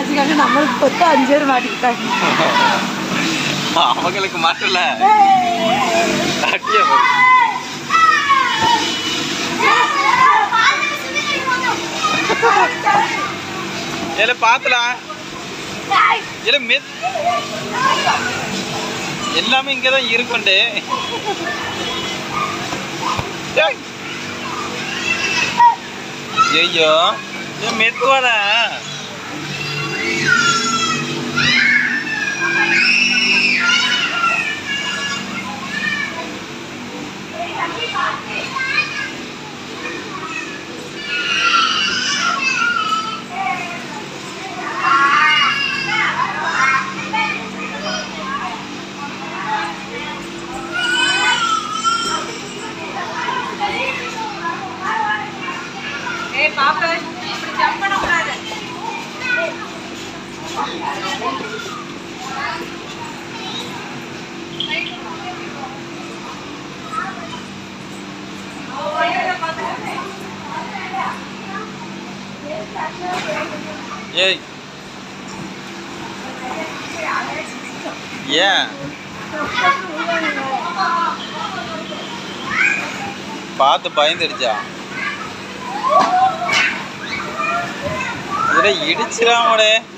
வச்சுக்காங்க நம்மளுக்கு பொத்து அஞ்சு பேர் மாட்டிக்கிட்டாங்க அவங்களுக்கு மாட்டல அடியே வரும். ஏல பாத்தலாம் இல்ல மெத் எல்லாமே இங்கதான் இருக்குண்டு ஏய். ஐயோ ஏன் மெதுவாடா ஏய் பாப்பா இப்படி ஜம்ப் பண்ண கூடாது ஏய் ஏன் பார்த்து பயந்துடுச்சா இட இடிச்சிடாமடே